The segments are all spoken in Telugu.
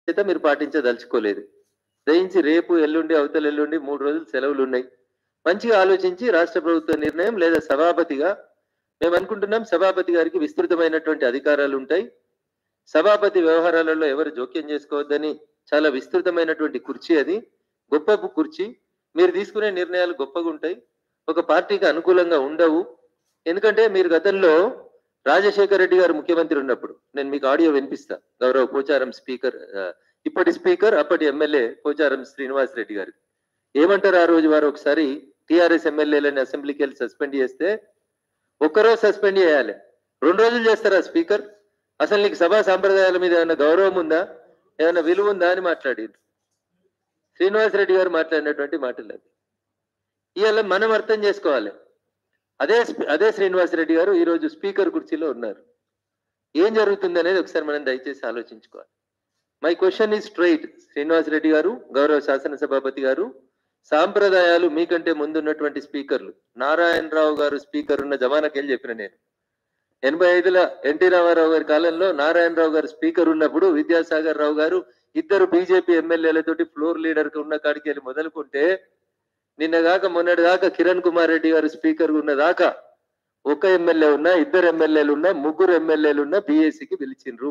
చేత మీరు పాటించదలుచుకోలేదు దయించి రేపు ఎల్లుండి అవతల ఎల్లుండి మూడు రోజులు సెలవులు ఉన్నాయి మంచిగా ఆలోచించి రాష్ట్ర ప్రభుత్వ నిర్ణయం లేదా సభాపతిగా మేము అనుకుంటున్నాం సభాపతి గారికి విస్తృతమైనటువంటి అధికారాలు ఉంటాయి సభాపతి వ్యవహారాలలో ఎవరు జోక్యం చేసుకోవద్దని చాలా విస్తృతమైనటువంటి కుర్చీ అది గొప్ప కుర్చీ మీరు తీసుకునే నిర్ణయాలు గొప్పగా ఉంటాయి ఒక పార్టీకి అనుకూలంగా ఉండవు ఎందుకంటే మీరు గతంలో రాజశేఖర రెడ్డి గారు ముఖ్యమంత్రి ఉన్నప్పుడు నేను మీకు ఆడియో వినిపిస్తా గౌరవ పోచారం స్పీకర్ ఆ, ఇప్పటి స్పీకర్ అప్పటి ఎమ్మెల్యే పోచారం శ్రీనివాస్ రెడ్డి గారు ఏమంటారు ఆ రోజు వారు ఒకసారి టిఆర్ఎస్ ఎమ్మెల్యేలని అసెంబ్లీకి వెళ్ళి సస్పెండ్ చేస్తే ఒక్కరోజు సస్పెండ్ చేయాలి రెండు రోజులు చేస్తారా స్పీకర్ అసలు నీకు సభా సాంప్రదాయాల మీద ఏమైనా గౌరవం ఉందా ఏమైనా విలువ ఉందా అని మాట్లాడింది శ్రీనివాస్ రెడ్డి గారు మాట్లాడినటువంటి మాటలు అవి ఇవాళ మనం అర్థం చేసుకోవాలి అదే స్పీ- అదే శ్రీనివాస్ రెడ్డి గారు ఈ రోజు స్పీకర్ కుర్చీలో ఉన్నారు ఏం జరుగుతుంది అనేది ఒకసారి మనం దయచేసి ఆలోచించుకోవాలి my question is straight Srinivas Reddy garu గౌరవ శాసనసభాపతి గారు సాంప్రదాయాలు మీకంటే ముందున్నటువంటి స్పీకర్లు నారాయణరావు గారు స్పీకర్ ఉన్న జమానాకి వెళ్ళి చెప్పిన నేను ఎనభై ఐదుల ఎన్టీ రామారావు గారి కాలంలో నారాయణరావు గారు స్పీకర్ ఉన్నప్పుడు విద్యాసాగర్ రావు గారు ఇద్దరు బీజేపీ ఎమ్మెల్యేలతోటి ఫ్లోర్ లీడర్ కు ఉన్న కాడికి వెళ్ళి మొదలుకుంటే నిన్న దాకా మొన్నటి దాకా కిరణ్ కుమార్ రెడ్డి గారు స్పీకర్ ఉన్న దాకా ఒక ఎమ్మెల్యే ఉన్నా ఇద్దరు ఎమ్మెల్యేలు ఉన్నా ముగ్గురు ఎమ్మెల్యేలు ఉన్నా బీఏసీకి పిలిచిండ్రు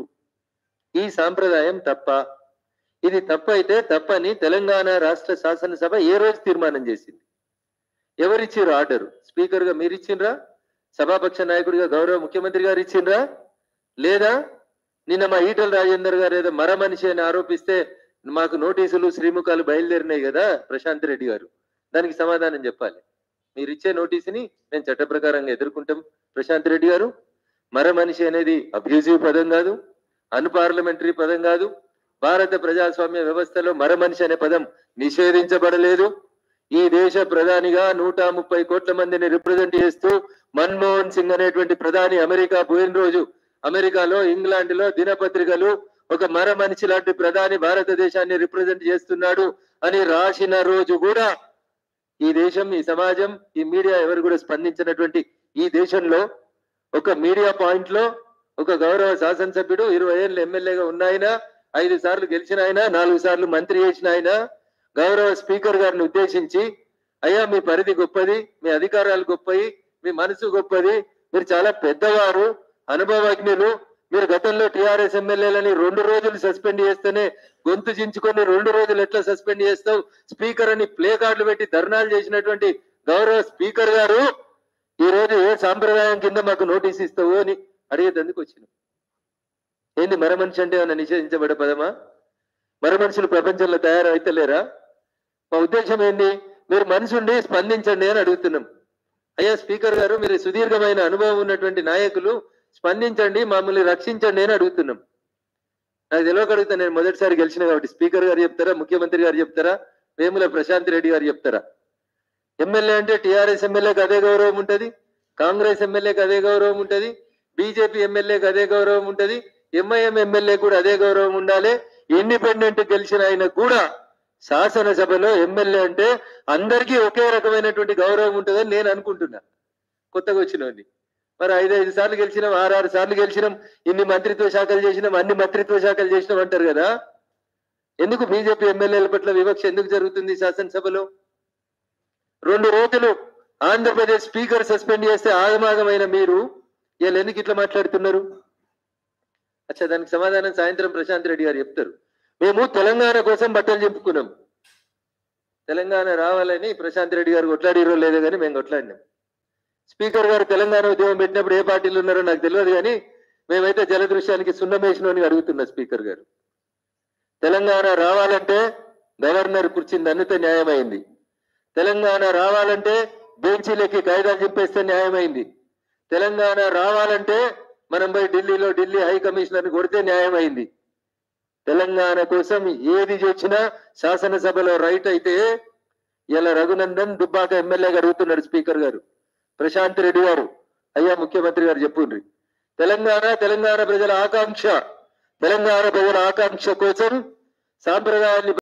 ఈ సాంప్రదాయం తప్ప ఇది తప్పైతే తప్పని తెలంగాణ రాష్ట్ర శాసనసభ ఏ రోజు తీర్మానం చేసింది ఎవరిచ్చిర్రు ఆర్డర్ స్పీకర్ గా మీరు ఇచ్చిండ్రా సభాపక్ష నాయకుడిగా గౌరవ ముఖ్యమంత్రి గారు ఇచ్చిండ్రా లేదా నిన్న మా ఈటల రాజేందర్ గారు ఏదో మర మనిషి అని ఆరోపిస్తే మాకు నోటీసులు శ్రీముఖాలు బయలుదేరినాయి కదా ప్రశాంత్ రెడ్డి గారు దానికి సమాధానం చెప్పాలి మీరు ఇచ్చే నోటీసుని మేము చట్ట ప్రకారంగా ఎదుర్కొంటాం ప్రశాంత్ రెడ్డి గారు మర మనిషి అనేది అబ్యూజివ్ పదం కాదు అన్పార్లమెంటరీ పదం కాదు భారత ప్రజాస్వామ్య వ్యవస్థలో మర మనిషి అనే పదం నిషేధించబడలేదు ఈ దేశ ప్రధానిగా నూట ముప్పై కోట్ల మందిని రిప్రజెంట్ చేస్తూ మన్మోహన్ సింగ్ అనేటువంటి ప్రధాని అమెరికా పోయిన రోజు అమెరికాలో ఇంగ్లాండ్ లో దినపత్రికలు ఒక మర మనిషి లాంటి ప్రధాని భారతదేశాన్ని రిప్రజెంట్ చేస్తున్నాడు అని రాసిన రోజు కూడా ఈ దేశం ఈ సమాజం ఈ మీడియా ఎవరు కూడా స్పందించినటువంటి ఈ దేశంలో ఒక మీడియా పాయింట్ లో ఒక గౌరవ శాసనసభ్యుడు ఇరవై ఏళ్ళు ఎమ్మెల్యేగా ఉన్నాయన ఐదు సార్లు గెలిచిన ఆయన నాలుగు సార్లు మంత్రి చేసిన ఆయన గౌరవ స్పీకర్ గారిని ఉద్దేశించి అయ్యా మీ పరిధి గొప్పది మీ అధికారాలు గొప్పవి మీ మనసు గొప్పది మీరు చాలా పెద్దవారు అనుభవజ్ఞులు మీరు గతంలో టిఆర్ఎస్ ఎమ్మెల్యేలని రెండు రోజులు సస్పెండ్ చేస్తేనే గొంతు చించుకొని రెండు రోజులు ఎట్లా సస్పెండ్ చేస్తావు స్పీకర్ అని ప్లే కార్డులు పెట్టి ధర్నాలు చేసినటువంటి గౌరవ స్పీకర్ గారు ఈ రోజు ఏ సాంప్రదాయం కింద మాకు నోటీస్ ఇస్తావు అని అడిగేందుకు వచ్చిన ఏంది మర మనిషి అంటే ఏమైనా నిషేధించబడే పదమా మర మనుషులు ప్రపంచంలో తయారైతలేరా మా ఉద్దేశం ఏంది మీరు మనిషి ఉండి స్పందించండి అని అడుగుతున్నాం అయ్యా స్పీకర్ గారు మీరు సుదీర్ఘమైన అనుభవం ఉన్నటువంటి నాయకులు స్పందించండి మమ్మల్ని రక్షించండి అని అడుగుతున్నాం నాకు తెలియక అడుగుతా నేను మొదటిసారి గెలిచిన కాబట్టి స్పీకర్ గారు చెప్తారా ముఖ్యమంత్రి గారు చెప్తారా వేముల ప్రశాంత్ రెడ్డి గారు చెప్తారా ఎమ్మెల్యే అంటే టిఆర్ఎస్ ఎమ్మెల్యేకి అదే గౌరవం ఉంటది కాంగ్రెస్ ఎమ్మెల్యేకి అదే గౌరవం ఉంటది బీజేపీ ఎమ్మెల్యేకి అదే గౌరవం ఉంటది ఎంఐఎం ఎమ్మెల్యే కూడా అదే గౌరవం ఉండాలి ఇండిపెండెంట్ గెలిచిన ఆయన కూడా శాసనసభలో ఎమ్మెల్యే అంటే అందరికీ ఒకే రకమైనటువంటి గౌరవం ఉంటుందని నేను అనుకుంటున్నా కొత్తగా వచ్చినోని మరి ఐదు ఐదు సార్లు గెలిచినాం ఆరు ఆరు సార్లు గెలిచినాం ఇన్ని మంత్రిత్వ శాఖలు చేసినాం అన్ని మంత్రిత్వ శాఖలు చేసినాం అంటారు కదా ఎందుకు బీజేపీ ఎమ్మెల్యేల పట్ల వివక్ష ఎందుకు జరుగుతుంది శాసనసభలో రెండు రోజులు ఆంధ్రప్రదేశ్ స్పీకర్ సస్పెండ్ చేస్తే ఆగమాగమైన మీరు వీళ్ళు ఎందుకు ఇట్లా మాట్లాడుతున్నారు అచ్చా దానికి సమాధానం సాయంత్రం ప్రశాంత్ రెడ్డి గారు చెప్తారు మేము తెలంగాణ కోసం బట్టలు చెప్పుకున్నాం తెలంగాణ రావాలని ప్రశాంత్ రెడ్డి గారు కొట్లాడిరో లేదో కానీ మేము కొట్లాడినాం స్పీకర్ గారు తెలంగాణ ఉద్యమం పెట్టినప్పుడు ఏ పార్టీలు ఉన్నారో నాకు తెలియదు కానీ మేమైతే జలదృశ్యానికి సున్నమేషన్ అని అడుగుతున్నా స్పీకర్ గారు తెలంగాణ రావాలంటే గవర్నర్ కుర్చీని అన్నితే న్యాయమైంది తెలంగాణ రావాలంటే బెంచీలకి కాయిదాలు చెప్పేస్తే న్యాయమైంది తెలంగాణ రావాలంటే మనం పోయి ఢిల్లీలో ఢిల్లీ హై కమిషనర్ కొడితే న్యాయమైంది తెలంగాణ కోసం ఏది చేసినా శాసనసభలో రైట్ అయితే ఇలా రఘునందన్ దుబ్బాక ఎమ్మెల్యేగా అడుగుతున్నాడు స్పీకర్ గారు ప్రశాంత్ రెడ్డి గారు అయ్యా ముఖ్యమంత్రి గారు చెప్పుండ్రి తెలంగాణ తెలంగాణ ప్రజల ఆకాంక్ష తెలంగాణ ప్రజల ఆకాంక్ష కోసం సాంప్రదాయాన్ని